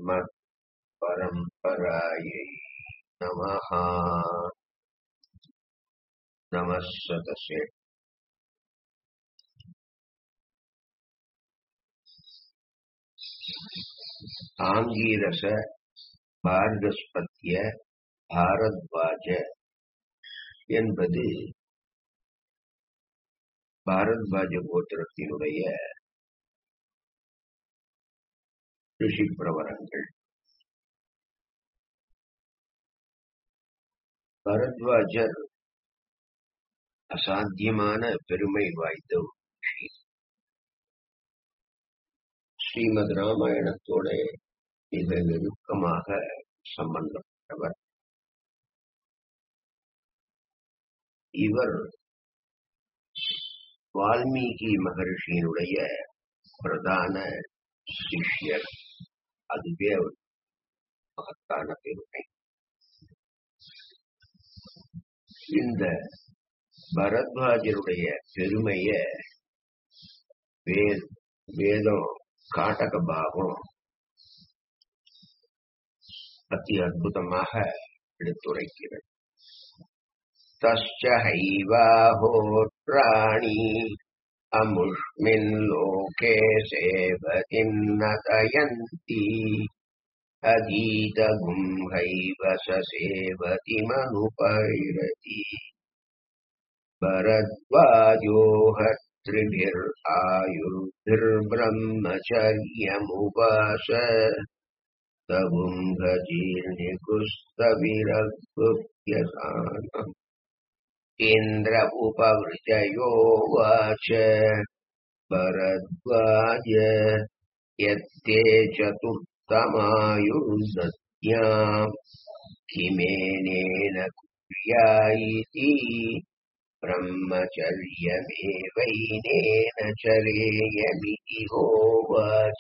अस्मत्परम्परायै नमः नमः सतसे ஆங்கீரச பார்கஸ்பத்திய பாரத்வாஜ என்பது பாரத்வாஜ கோத்திரத்தினுடைய ரிஷி பிரவரங்கள் பரத்வாஜர் அசாத்தியமான பெருமை வாய்ந்த ஒரு ரிஷி ஸ்ரீமத் ராமாயணத்தோட மிக நெருக்கமாக சம்பந்தப்பட்டவர் இவர் வால்மீகி மகர்ஷியினுடைய பிரதான சிஷ்யர் அதுவே அவர் மகத்தான பெருமை இந்த பரத்வாஜருடைய பெருமைய வே- வேதம் காட்டக பாகம் அதி அற்புதமாக எடுத்துரைக்கிறது தஸ்ச ஹைவாஹோத்ராணி அமுஷ்மின் லோகே சேவதிம் நதயந்தி அதீதகும் ஹைவ ச சேவதிமனுபைரதி भरद्वाजोह त्रिभिर्आयुर्भिर्ब्रह्मचर्यमुपास तबुङ्गजीर्णिकुस्तविरगुप्यसानम् इन्द्र उपवृजयोवाच भरद्वाज यत्ते चतुर्थमायुर्दत्याम् किमेनेन कुर्या इति ब्रह्मचर्यमेवैनेन चरेयमिति होवाच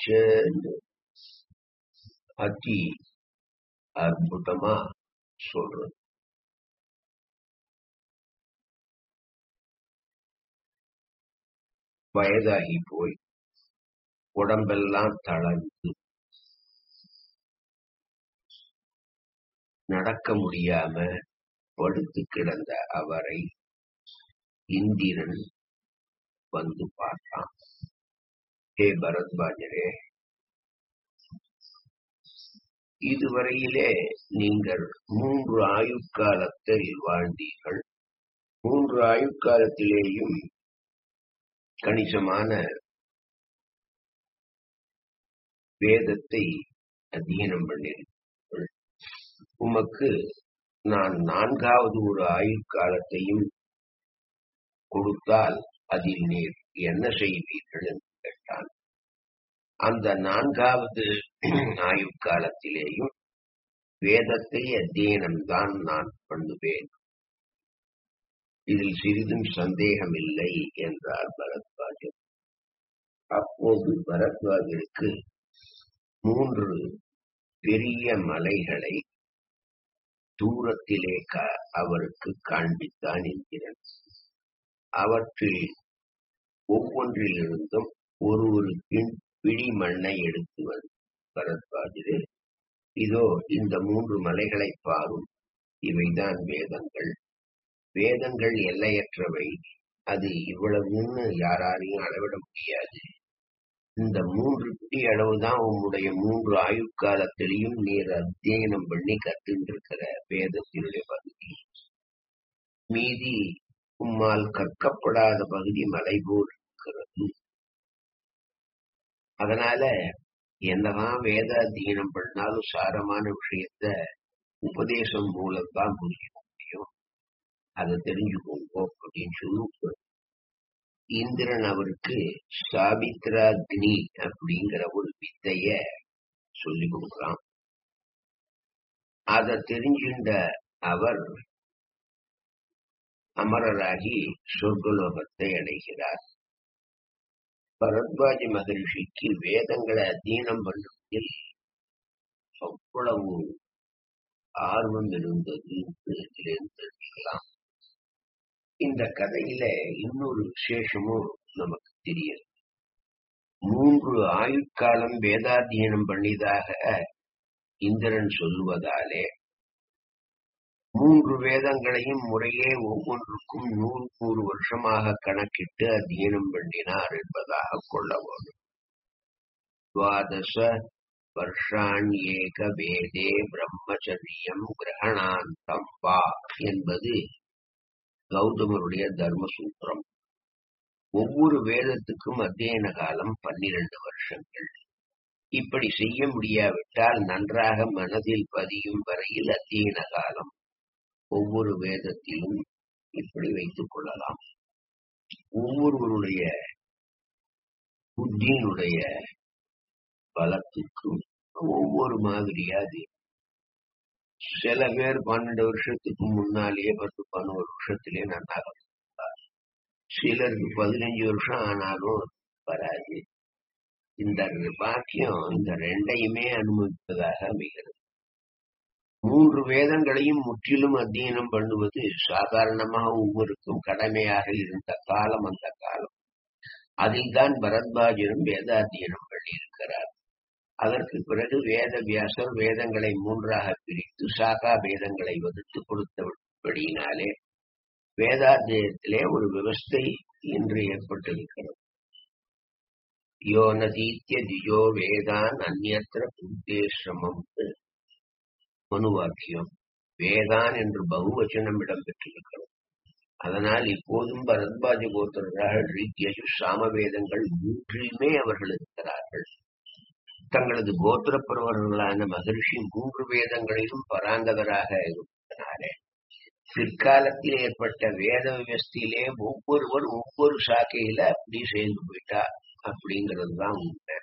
அதி அற்புதமா சொல்றது வயதாகி போய் உடம்பெல்லாம் தளர்ந்து நடக்க முடியாம படுத்து கிடந்த அவரை இந்திரன் வந்து பார்த்தான் ஹே பரத்வாஜரே இதுவரையிலே நீங்கள் மூன்று ஆயுட்காலத்தில் வாழ்ந்தீர்கள் மூன்று ஆயுட்காலத்திலேயும் கணிசமான வேதத்தை அத்தியனம் பண்ணியிருக்கிறீர்கள் உமக்கு நான் நான்காவது ஒரு ஆயுட்காலத்தையும் கொடுத்தால் அதில் நீர் என்ன செய்வீர்கள் என்று கேட்டான் அந்த நான்காவது ஆயுட்காலத்திலேயும் வேதத்தை அத்தியனம் தான் நான் பண்ணுவேன் இதில் சிறிதும் சந்தேகமில்லை என்றார் பரத்வாஜர் அப்போது பரத்வாஜருக்கு மூன்று பெரிய மலைகளை தூரத்திலே க- அவருக்கு காண்பித்தான் என்கிறார் அவற்றில் ஒவ்வொன்றிலிருந்தும் ஒரு ஒரு பின் பிடி மண்ணை எடுத்து வந்து பரத்வாஜரே இதோ இந்த மூன்று மலைகளை பாரும் இவைதான் வேதங்கள் வேதங்கள் எல்லையற்றவை அது இவ்வளவுன்னு யாராலையும் அளவிட முடியாது இந்த மூன்று பிடி அளவுதான் உம்முடைய மூன்று ஆயுட்காலத்திலையும் நீர் அத்தியனம் பண்ணி கத்துட்டு இருக்கிற வேதத்தினுடைய பகுதி மீதி உம்மால் கற்கப்படாத பகுதி மலை போல் இருக்கிறது அதனால என்னதான் வேத அத்தியனம் பண்ணாலும் சாரமான விஷயத்த உபதேசம் மூலம்தான் புரிய முடியும் அதை தெரிஞ்சுக்கோங்க அப்படின்னு சொல்லி இந்திரன் அவருக்கு சாபித்ராக்னி அப்படிங்கிற ஒரு வித்தைய சொல்லி கொடுக்குறான் அதை தெரிஞ்சின்ற அவர் அமரராகி சொர்க்கலோகத்தை அடைகிறார் பரத்வாஜ மகரிஷிக்கு வேதங்களை அத்தியனம் பண்ணுவதில் அவ்வளவு ஆர்வம் இருந்தது என்று இதிலிருந்து தெரிஞ்சுக்கலாம் இந்த கதையில இன்னொரு விசேஷமும் நமக்கு தெரியுது மூன்று ஆயுட்காலம் வேதாத்தியனம் பண்ணியதாக இந்திரன் சொல்லுவதாலே மூன்று வேதங்களையும் முறையே ஒவ்வொன்றுக்கும் நூறு நூறு வருஷமாக கணக்கிட்டு அத்தியனம் பண்ணினார் என்பதாக கொள்ள வேண்டும் துவாதச வருஷாண்யேக வேதே பிரம்மச்சரியம் கிரகணாந்தம் வா என்பது கௌதமருடைய தர்மசூத்திரம் ஒவ்வொரு வேதத்துக்கும் அத்தியன காலம் பன்னிரண்டு வருஷங்கள் இப்படி செய்ய முடியாவிட்டால் நன்றாக மனதில் பதியும் வரையில் அத்தியன காலம் ஒவ்வொரு வேதத்திலும் இப்படி வைத்துக் கொள்ளலாம் ஒவ்வொருவருடைய புத்தியினுடைய பலத்துக்கும் ஒவ்வொரு மாதிரியா அது சில பேர் பன்னெண்டு வருஷத்துக்கு முன்னாலேயே பத்து பதினோரு வருஷத்திலேயே நன்னாக சிலருக்கு பதினஞ்சு வருஷம் ஆனாலும் வராது இந்த பாக்கியம் இந்த ரெண்டையுமே அனுபவிப்பதாக அமைகிறது மூன்று வேதங்களையும் முற்றிலும் அத்தியனம் பண்ணுவது சாதாரணமாக ஒவ்வொருக்கும் கடமையாக இருந்த காலம் அந்த காலம் அதில் தான் பரத்வாஜனும் வேதாத்தியனம் பண்ணியிருக்கிறார் அதற்கு பிறகு வேத வியாசர் வேதங்களை மூன்றாக பிரித்து சாகா வேதங்களை வகுத்து கொடுத்தபடியினாலே வேதாத்தியத்திலே ஒரு விவஸ்தை இன்று ஏற்பட்டிருக்கிறது யோ நதீத்திய திஜோ வேதான் அந்நத்திர புத்தேசிரமம் மனுவாக்கியம் வேதான் என்று பகுவச்சனம் இடம்பெற்றிருக்கிறது அதனால் இப்போதும் பரத்வாஜ கோத்திரர்கள் ரீத்தியசு சாம வேதங்கள் மூன்றிலுமே அவர்கள் இருக்கிறார்கள் தங்களது கோத்திரப்பருவர்களான மகர்ஷி மூன்று வேதங்களிலும் பராங்கதராக இருந்தனாலே பிற்காலத்தில் ஏற்பட்ட வேத விவஸ்தியிலே ஒவ்வொருவர் ஒவ்வொரு சாக்கையில அப்படி சேர்ந்து போயிட்டா அப்படிங்கிறது தான் உண்மை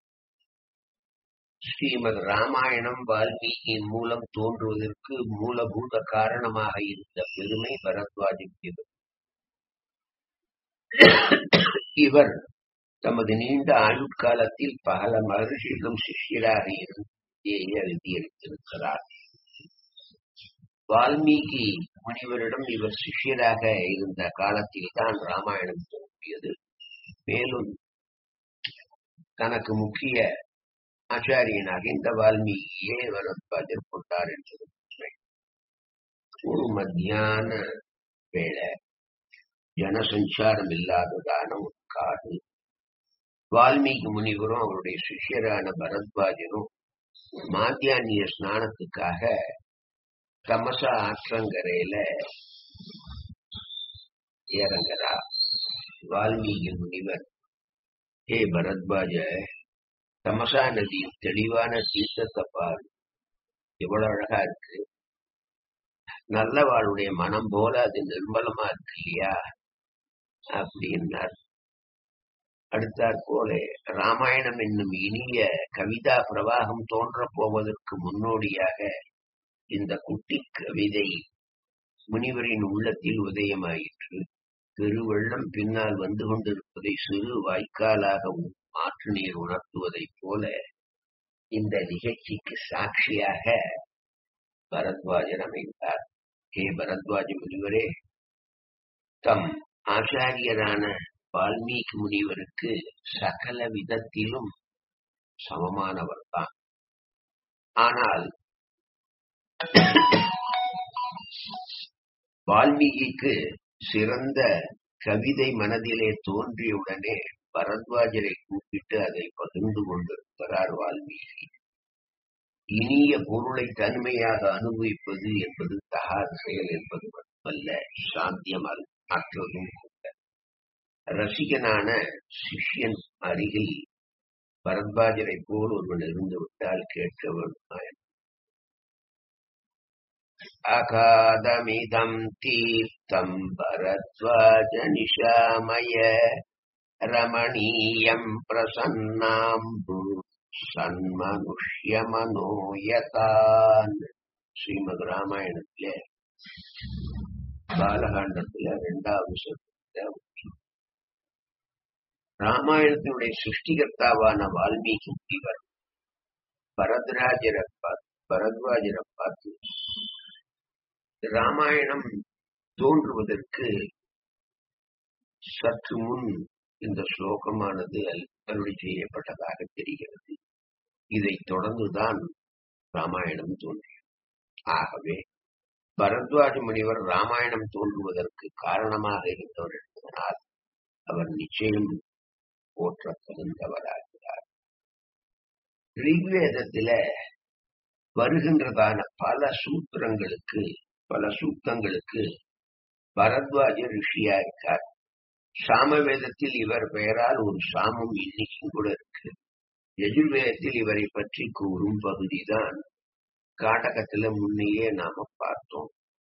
ஸ்ரீமத் ராமாயணம் வால்மீகியின் மூலம் தோன்றுவதற்கு மூலபூத காரணமாக இருந்த பெருமை பரத்வாஜுக்கு இவர் தமது நீண்ட ஆயுட்காலத்தில் பல மகர்ஷிகளும் சிஷ்யராக இருந்து எழுதியிருக்கிறார் வால்மீகி முனிவரிடம் இவர் சிஷ்யராக இருந்த காலத்தில் தான் ராமாயணம் தோன்றியது மேலும் தனக்கு முக்கிய ஆச்சாரியனாக இந்த வால்மீகியே பரத்வாஜர் கொண்டார் என்பது உண்மை ஒரு மத்தியான வேளை ஜனசஞ்சாரம் இல்லாததான ஒரு காடு வால்மீகி முனிவரும் அவருடைய சிஷ்யரான பரத்வாஜனும் மாத்தியானிய ஸ்நானத்துக்காக தமசா ஆற்றங்கரையில இறங்குறா வால்மீகி முனிவர் ஹே பரத்வாஜ தமசா நதியின் தெளிவான தீர்த்தத்தை பாரு எவ்வளவு அழகா இருக்கு நல்லவாளுடைய மனம் போல அது நிர்மலமா இருக்கு இல்லையா அப்படின்னார் அடுத்தாற் போல ராமாயணம் என்னும் இனிய கவிதா பிரவாகம் தோன்றப் போவதற்கு முன்னோடியாக இந்த குட்டி கவிதை முனிவரின் உள்ளத்தில் உதயமாயிற்று பெருவெள்ளம் பின்னால் வந்து கொண்டிருப்பதை சிறு வாய்க்காலாகவும் ஆற்று நீர் உணர்த்துவதைப் போல இந்த நிகழ்ச்சிக்கு சாட்சியாக பரத்வாஜர் அமைந்தார் ஹே பரத்வாஜ முனிவரே தம் ஆச்சாரியரான வால்மீகி முனிவருக்கு சகல விதத்திலும் சமமானவர் தான் ஆனால் வால்மீகிக்கு சிறந்த கவிதை மனதிலே தோன்றியவுடனே பரத்வாஜரை கூப்பிட்டு அதை பகிர்ந்து கொண்டிருக்கிறார் வால்மீகி இனிய பொருளை தனிமையாக அனுபவிப்பது என்பது தகாத செயல் என்பது மட்டுமல்ல சாத்தியம் மற்றதும் கூட ரசிகனான சிஷ்யன் அருகில் பரத்வாஜரை போல் ஒருவன் இருந்து விட்டால் கேட்க வேண்டும் அகாதமிதம் தீர்த்தம் பரத்வாஜ நிஷாமய ரமணீயம் பிரசன்னாம்பு சன்மனுஷ்ய மனோயதான் ஸ்ரீமத் ராமாயணத்துல பாலகாண்டத்துல ரெண்டாவது சத்தத்தை ராமாயணத்தினுடைய சிருஷ்டிகர்த்தாவான வால்மீகி முனிவர் பரத்ராஜரை பார்த்து பரத்வாஜரை பார்த்து ராமாயணம் தோன்றுவதற்கு சற்று முன் இந்த ஸ்லோகமானது அருளி செய்யப்பட்டதாக தெரிகிறது இதைத் தொடர்ந்துதான் ராமாயணம் தோன்றியது ஆகவே பரத்வாஜ முனிவர் ராமாயணம் தோன்றுவதற்கு காரணமாக இருந்தவர் என்பதனால் அவர் நிச்சயம் போற்ற தகுந்தவராகிறார் ரிக்வேதத்தில வருகின்றதான பல சூத்திரங்களுக்கு பல சூக்தங்களுக்கு பரத்வாஜ ரிஷியா இருக்கார் சாமவேதத்தில் இவர் பெயரால் ஒரு சாமம் இன்னைக்கும் கூட இருக்கு எஜுர்வேதத்தில் இவரை பற்றி கூறும் பகுதிதான் காட்டகத்துல முன்னையே நாம பார்த்தோம்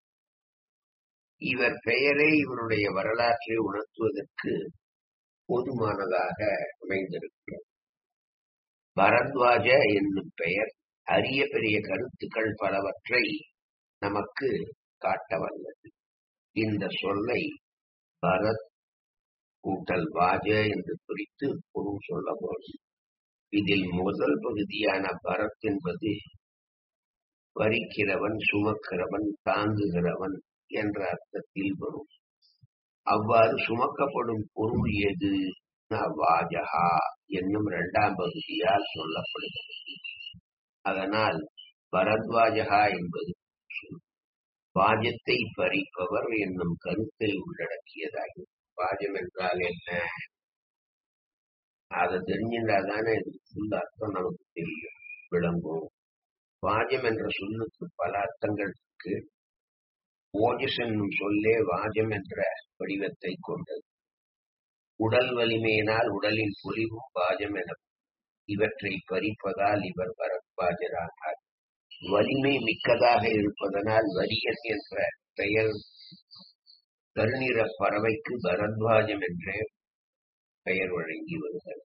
இவர் பெயரே இவருடைய வரலாற்றை உணர்த்துவதற்கு போதுமானதாக அமைந்திருக்கிறது பரத்வாஜ என்னும் பெயர் அரிய பெரிய கருத்துக்கள் பலவற்றை நமக்கு காட்ட வல்லது இந்த சொல்லை பரத் கூட்டல் வாஜ என்று குறித்து பொருள் சொல்ல போதும் இதில் முதல் பகுதியான பரத் என்பது வரிக்கிறவன் சுமக்கிறவன் தாங்குகிறவன் என்ற அர்த்தத்தில் வரும் அவ்வாறு சுமக்கப்படும் பொருள் எது வாஜகா என்னும் இரண்டாம் பகுதியால் சொல்லப்படுகிறது அதனால் பரத்வாஜகா என்பது வாஜத்தை பறிப்பவர் என்னும் கருத்தை உள்ளடக்கியதாகும் வாஜம் என்றால் என்ன அதை தெரிஞ்சின்றாதானே இதுக்கு ஃபுல் அர்த்தம் நமக்கு தெரியும் விளங்கும் வாஜம் என்ற சொல்லுக்கு பல அர்த்தங்கள் இருக்கு ஓஜஸ் என்னும் சொல்லே வாஜம் என்ற வடிவத்தை கொண்டது உடல் வலிமையினால் உடலின் பொலிவும் வாஜம் என இவற்றை பறிப்பதால் இவர் பரத்வாஜரானார் வலிமை மிக்கதாக இருப்பதனால் வரியன் என்ற பெயர் கருநிற பறவைக்கு பரத்வாஜம் என்ற பெயர் வழங்கி வருகிறது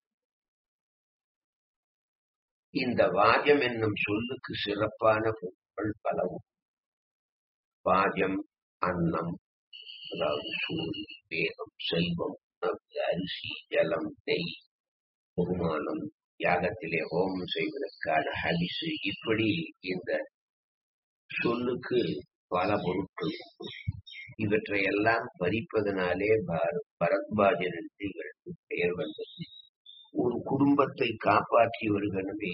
இந்த வாஜம் என்னும் சொல்லுக்கு சிறப்பான பொருட்கள் பலவும் வாஜம் அன்னம் அதாவது சூழ் வேகம் செல்வம் அரிசி ஜலம் நெய் பகுமானம் யாகத்திலே ஹோமம் செய்வதற்கான ஹரிசு இப்படி இந்த சொல்லுக்கு பல பொருட்கள் இவற்றையெல்லாம் பறிப்பதனாலே பரத்வாஜன் என்று இவருக்கு பெயர் வந்தது ஒரு குடும்பத்தை காப்பாற்றி வருகனவே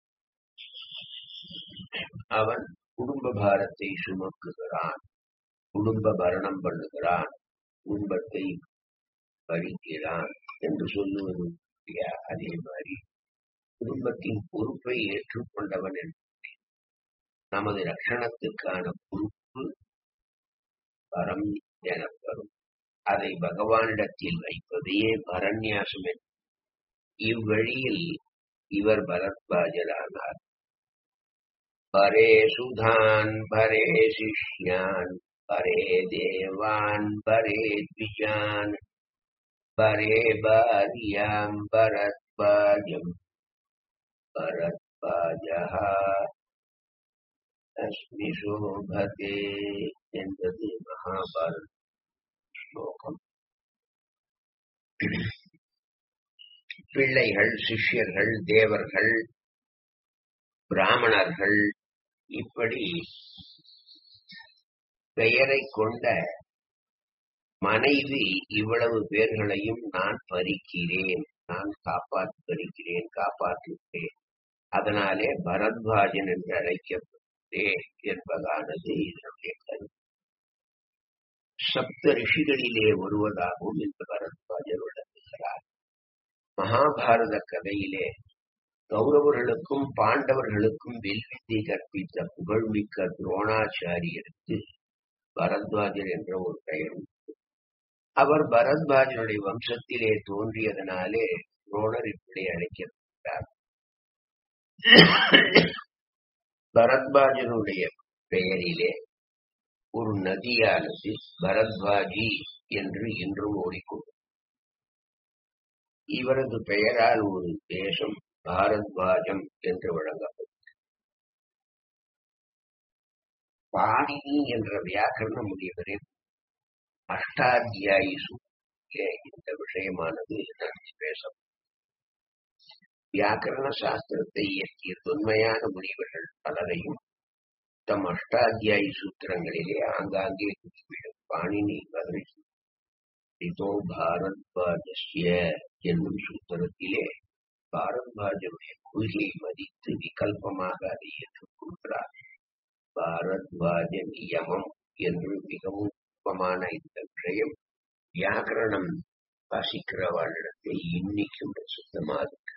அவன் குடும்ப பாரத்தை சுமக்குகிறான் குடும்ப பரணம் பண்ணுகிறான் குடும்பத்தை பழிக்கிறான் என்று சொல்லுவது அதே மாதிரி குடும்பத்தின் பொறுப்பை ஏற்றுக்கொண்டவன் என்று நமது ரட்சணத்துக்கான பொறுப்பு பரம் எனப்படும் அதை பகவானிடத்தில் வைப்பதையே பரநியாசம் என்று இவ்வழியில் இவர் பரத்வாஜரானார் பரே சுதான் பரே சிஷ்யான் பரே தேவான் பரே த்விஜான் பரே பாரியாம் பரத்வாஜம் பரத்வாஜः அஸ்மி சோபதே என்பது மகாபாரத ஸ்லோகம் பிள்ளைகள் சிஷ்யர்கள் தேவர்கள் பிராமணர்கள் இப்படி பெயரை கொண்ட மனைவி இவ்வளவு பேர்களையும் நான் பறிக்கிறேன் நான் காப்பாற்றி பறிக்கிறேன் காப்பாற்றுகிறேன் அதனாலே பரத்வாஜன் என்று அழைக்கப்பட்டேன் என்பதானது இதனுடைய கருத்து சப்த ரிஷிகளிலே ஒருவதாகவும் இந்த பரத்வாஜர் விளங்குகிறார் மகாபாரத கதையிலே கௌரவர்களுக்கும் பாண்டவர்களுக்கும் வெல்வித்தை கற்பித்த புகழ்மிக்க துரோணாச்சாரியருக்கு பரத்வாஜர் என்ற ஒரு பெயர் உண்டு அவர் பரத்வாஜனுடைய வம்சத்திலே தோன்றியதனாலே துரோணர் இப்படி அழைக்கப்பட்டார் பரத்வாஜனுடைய பெயரிலே ஒரு நதியானது பரத்வாஜி என்று இன்றும் ஓடிக்கொண்டு இவரது பெயரால் ஒரு தேசம் பாரத்வாஜம் என்று வழங்கப்பட்டது பாணினி என்ற வியாக்கரண முனிவரின் அஷ்டாத்தியாயி சூத்திலே இந்த விஷயமானது நன்கு பேச வியாக்கரண சாஸ்திரத்தை இயற்றிய தொன்மையான முனிவர்கள் பலரையும் தம் அஷ்டாத்தியாயி சூத்திரங்களிலே ஆங்காங்கே குறிப்பிடும் பாணினி மதுரை இதோ பாரத்வாஜஸ்ய என்னும் சூத்திரத்திலே பாரத்வாஜனுடைய கொள்கையை மதித்து விகல்பமாக அதை ஏற்றுக்கொள்கிறார் பாரத்வாஜ நியமம் என்று மிகவும் நுட்பமான இந்த விஷயம் வியாக்கரணம் வாசிக்கிறவர்களிடத்தில் இன்னைக்கும் சுத்தமா இருக்கு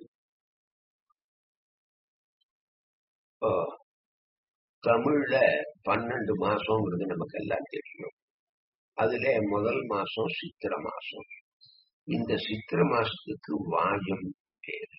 இப்போ தமிழ்ல பன்னெண்டு மாசம்ங்கிறது நமக்கு எல்லாம் தெரியும் அதுல முதல் மாசம் சித்திர மாசம் இந்த சித்திர மாசத்துக்கு வாஜம் பேரு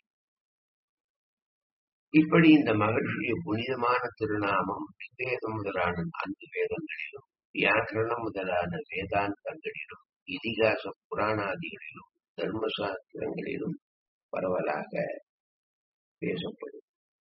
இப்படி இந்த மகிழ்ச்சிய புனிதமான திருநாமம் வேதம் முதலான நான்கு வேதங்களிலும் வியாக்கரணம் முதலான வேதாந்தங்களிலும் இதிகாச புராணாதிகளிலும் தர்மசாஸ்திரங்களிலும் பரவலாக பேசப்படும்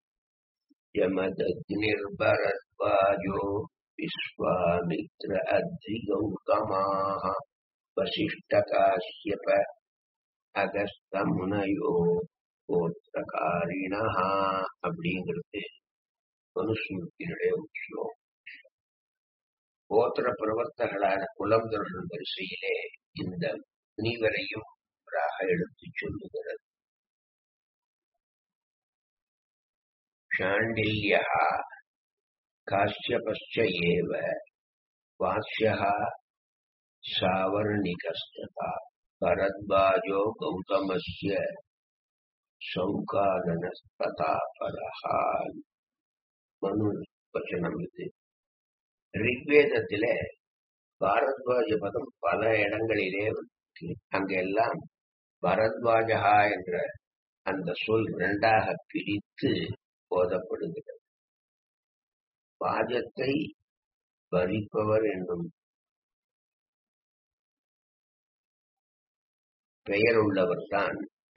யமதக்னிர்பரத்வாஜோ விஸ்வாமித்ர அத்ரி கௌதமாக வசிஷ்டகாஷ்யப அகஸ்த முனையோ கோத்திரகாரிணா அப்படிங்கிறது மனுஸ்மிருத்தினுடைய விஷயம் கோத்திர பிரவர்த்தகளான குலந்தர்கள் வரிசையிலே இந்த முனிவரையும் ஒன்றாக எடுத்துச் சொல்லுகிறது शाण्डिल्यः काश्यपश्च एव वास्यः सावर्णिकस्तथा भरद्वाजो गौतमस्य சௌகாதனஸ்ததா பரஹா மனு வச்சனம் இது ரிக்வேதத்தில பாரத்வாஜ பதம் பல இடங்களிலே இருக்கு அங்கெல்லாம் பரத்வாஜகா என்ற அந்த சொல் இரண்டாக பிரித்து போதப்படுகிறது பாஜத்தை பறிப்பவர் என்னும் பெயர் உள்ளவர் தான்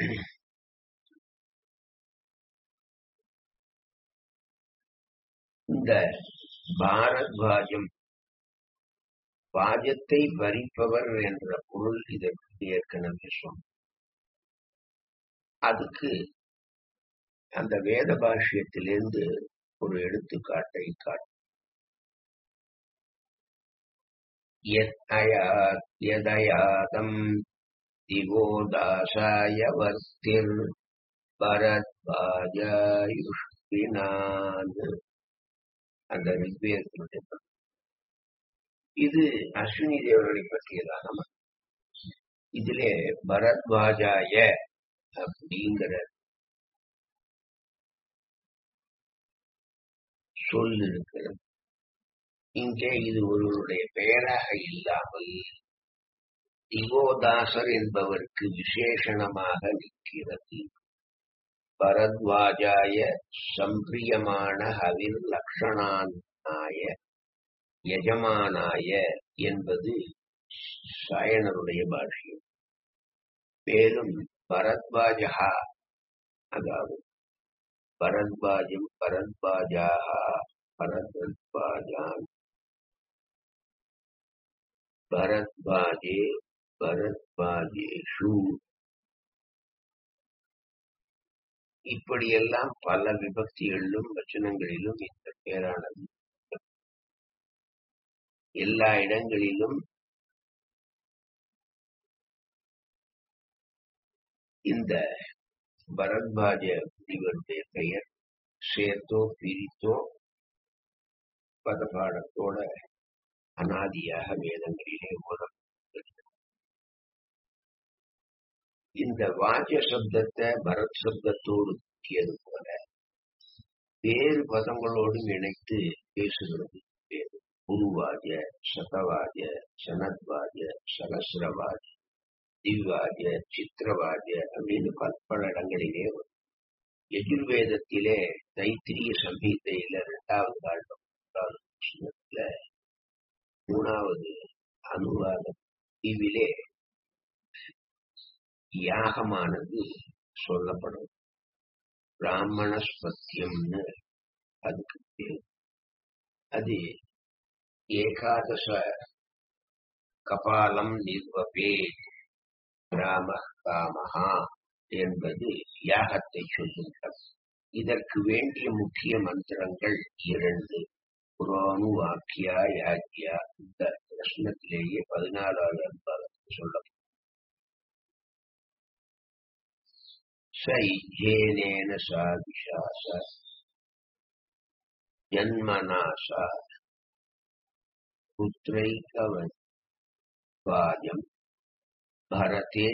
இந்த பாரத்வாஜம் பாஜத்தை பறிப்பவர் என்ற பொருள் இதற்கு ஏற்கனவே சொன்னோம் அதுக்கு அந்த வேத பாஷ்யத்திலிருந்து ஒரு எடுத்துக்காட்டை காட்டு யதயாதம் திவோதாசாய வர்த்திர் பரத்வாஜாயுஷ்பினான் அந்த ரிக்வேதத்தினுடைய பகுதி. இது அஸ்வினி தேவர்களை பற்றியதான மதம். இதிலே பரத்வாஜாய அப்படிங்கிற சொல் இருக்கிறது இங்கே இது ஒருவருடைய பெயராக இல்லாமல் திவோதாசர் என்பவருக்கு விசேஷணமாக நிற்கிறது பரத்வாஜாய சம்பிரியமான ஹவிர் லக்ஷணானாய எஜமானாய என்பது சாயனருடைய பாஷ்யம் மேலும் பரத்வாஜா அதாவது பரத்வாஜம் பரத்வாஜாக பரத்வாஜான் பரத்வாஜே பரத்வாஜேஷு இப்படியெல்லாம் பல விபக்திகளிலும் வச்சனங்களிலும் இந்த பேரானது எல்லா இடங்களிலும் இந்த பரத்வாஜ முனிவருடைய பெயர் சேர்த்தோ பிரித்தோ பதபாடத்தோட அனாதியாக வேதங்களிலே ஓதப்படுகிறது இந்த வாஜ சப்தத்தை பரத் சப்தத்தோடு கூட்டியது போல வேறு பதங்களோடும் இணைத்து பேசுகிறது பேரு குருவாஜ சதவாஜ சனத்வாஜ சகசிரவாஜ திவ்வாஜ சித்திரவாஜ அப்படின்னு பற்பல இடங்களிலே வரும். யஜுர்வேதத்திலே தைத்திரிய சம்ஹிதையில இரண்டாவது காண்டம் மூன்றாவது புஸ்தகத்துல மூணாவது அனுவாத இதிலே யாகமானது சொல்லப்படும் பிராமணஸ்பத்தியம்னு அதுக்கு பேர் அது ஏகாதச கபாலம் நிர்வபே ராம காமஹா என்பது யாகத்தை சொல்கின்றது இதற்கு வேண்டிய முக்கிய மந்திரங்கள் இரண்டு புராணு வாக்கியா யாக்கியா இந்த பிரश्னத்திலேயே பதினாலாவது அன்பாக சொல்லப்படும் ச இஜ்ஜேனேன சாதிஷா ச ஜன்மனா ச புத்திரைக்கவன் வாஜம் பரதே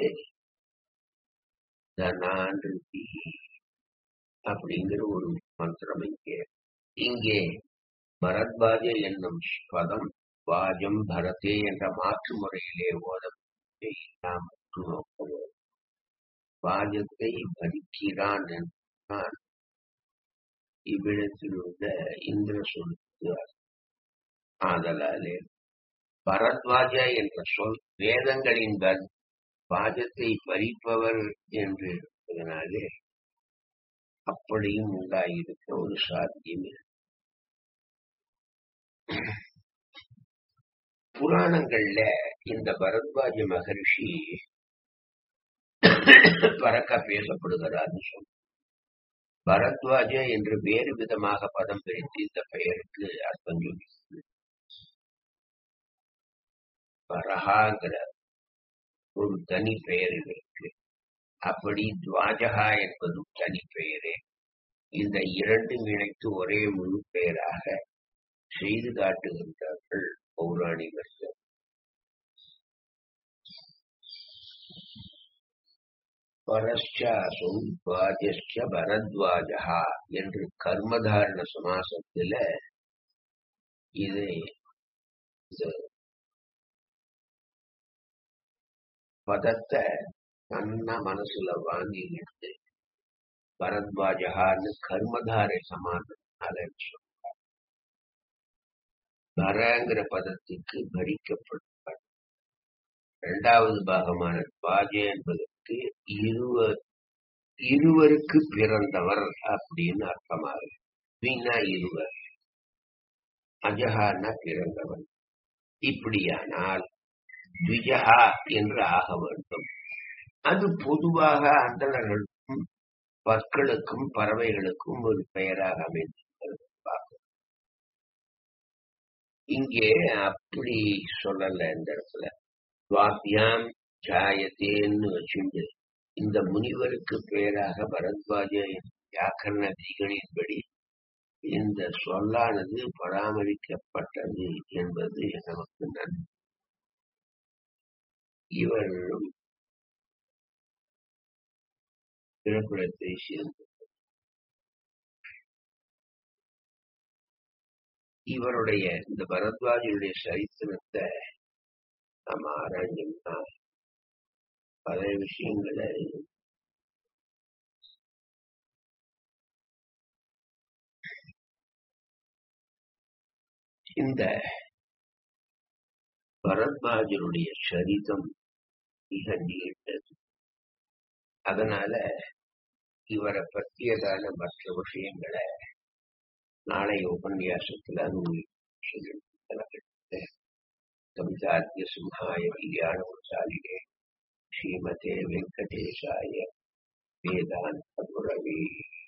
தனான்ருதி அப்படிங்கிற ஒரு மந்திரம் இங்கே இங்கே பரத்வாஜ என்னும் பதம் வாஜம் பரதே என்ற மாற்று முறையிலே ஓதம் நாம் உற்று நோக்குவோம் வாஜத்தை பறிக்கிறான் என்றான் இவ்விடத்தில் உள்ள இந்திர சொல்லுக்கு ஆதலாலே பரத்வாஜ என்ற சொல் வேதங்களின் பர் வாஜத்தை பறிப்பவர் என்று இருப்பதனாலே அப்படியும் உண்டாயிருக்க ஒரு சாத்தியம் இருக்கு. புராணங்கள்ல இந்த பரத்வாஜ மகரிஷி பறக்க பேசப்படுகிறார்னு சொல்ல பரத்வாஜ என்று வேறு விதமாக பதம் பிரித்து இந்த பெயருக்கு அர்த்தம் சொல்லி பரஹாங்கிற ஒரு தனி பெயர் இருக்கு அப்படி துவாஜகா என்பதும் தனி பெயரே இந்த இரண்டும் இணைத்து ஒரே முழு பெயராக செய்து காட்டுகின்றார்கள் பௌராணிகர்கள் பரஸ்சாசௌ துவாஜஸ்ய பரத்வாஜா என்று கர்மதாரண சமாசத்துல இது இந்த பதத்தை தன்ன மனசுல வாங்கிக்கிட்டு பரத்வாஜகான்னு கர்மதாரை சமாதான சொல்றார் பரங்கிற பதத்துக்கு பரிக்கப்பட்டார் இரண்டாவது பாகமான துவாஜ என்பதற்கு இருவர் இருவருக்கு பிறந்தவர் அப்படின்னு அர்த்தமாகும் வீணா இருவர் அஜகான்னா பிறந்தவர் இப்படியானால் த்விஜகா என்று ஆக வேண்டும் அது பொதுவாக அந்தணர்களுக்கும் பற்களுக்கும் பறவைகளுக்கும் ஒரு பெயராக அமைந்திருக்கிறது பார்க்கிறோம். இங்கே அப்படி சொல்லல இந்த இடத்துல சுவாத்தியாம் ஜாயத்தேன்னு வச்சுண்டு இந்த முனிவருக்கு பெயராக பரத்வாஜ வியாக்கரண விதிகளின்படி இந்த சொல்லானது பராமரிக்கப்பட்டது என்பது நமக்கு நன்மை இவர்களும் பிறப்பிடத்தை சேர்ந்து இவருடைய இந்த பரத்வாஜனுடைய சரித்திரத்தை நாம் ஆராய்ஞ்சோம்னா பல விஷயங்களை இந்த பரத்வாஜனுடைய சரிதம் மிக நீண்டது அதனால இவரை பற்றியதான மற்ற விஷயங்களை நாளை உபன்யாசத்துல அனுபவிச்சு கவிதாத்திய சிம்ஹாய கல்யாண சாலினே ஸ்ரீமதே வெங்கடேசாய வேதாந்த குரவே